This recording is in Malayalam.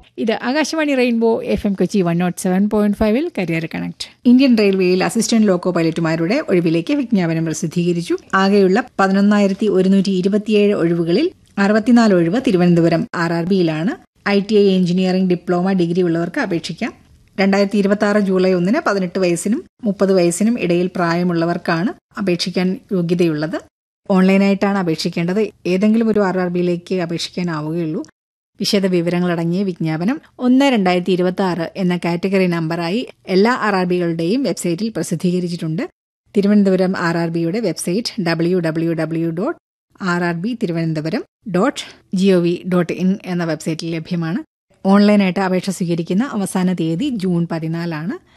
ഇത് Akashvani rainbow F M Kochi one naught seven point ഫൈവിൽ കരിയർ കണക്ട് ഇന്ത്യൻ റെയിൽവേയിൽ അസിസ്റ്റന്റ് ലോക്കോ പൈലറ്റുമാരുടെ ഒഴിവിലേക്ക് വിജ്ഞാപനം പ്രസിദ്ധീകരിച്ചു ആകെയുള്ള പതിനൊന്നായിരത്തി ഒരുന്നൂറ്റി ഇരുപത്തിയേഴ് ഒഴിവുകളിൽ അറുപത്തിനാല് ഒഴിവ് തിരുവനന്തപുരം ആർ ആർ ബിയിലാണ് I T I engineering diploma degree ഉള്ളവർക്ക് അപേക്ഷിക്കാം രണ്ടായിരത്തി ഇരുപത്തി ആറ് ജൂലൈ ഒന്നിന് പതിനെട്ട് വയസ്സിനും മുപ്പത് വയസ്സിനും ഇടയിൽ പ്രായമുള്ളവർക്കാണ് അപേക്ഷിക്കാൻ യോഗ്യതയുള്ളത് ഓൺലൈനായിട്ടാണ് അപേക്ഷിക്കേണ്ടത് ഏതെങ്കിലും ഒരു ആർ ആർ ബിയിലേക്ക് അപേക്ഷിക്കാനാവുകയുള്ളൂ വിശദ വിവരങ്ങളടങ്ങിയ വിജ്ഞാപനം ഒന്ന് രണ്ടായിരത്തി ഇരുപത്തി ആറ് എന്ന കാറ്റഗറി നമ്പറായി എല്ലാ ആർ ആർ ബികളുടെയും വെബ്സൈറ്റിൽ പ്രസിദ്ധീകരിച്ചിട്ടുണ്ട് തിരുവനന്തപുരം ആർ ആർ ബിയുടെ website W W W dot R R B Thiruvananthapuram dot G O V dot in എന്ന വെബ്സൈറ്റിൽ ലഭ്യമാണ് ഓൺലൈനായിട്ട് അപേക്ഷ സ്വീകരിക്കുന്ന അവസാന തീയതി ജൂൺ പതിനാലാണ്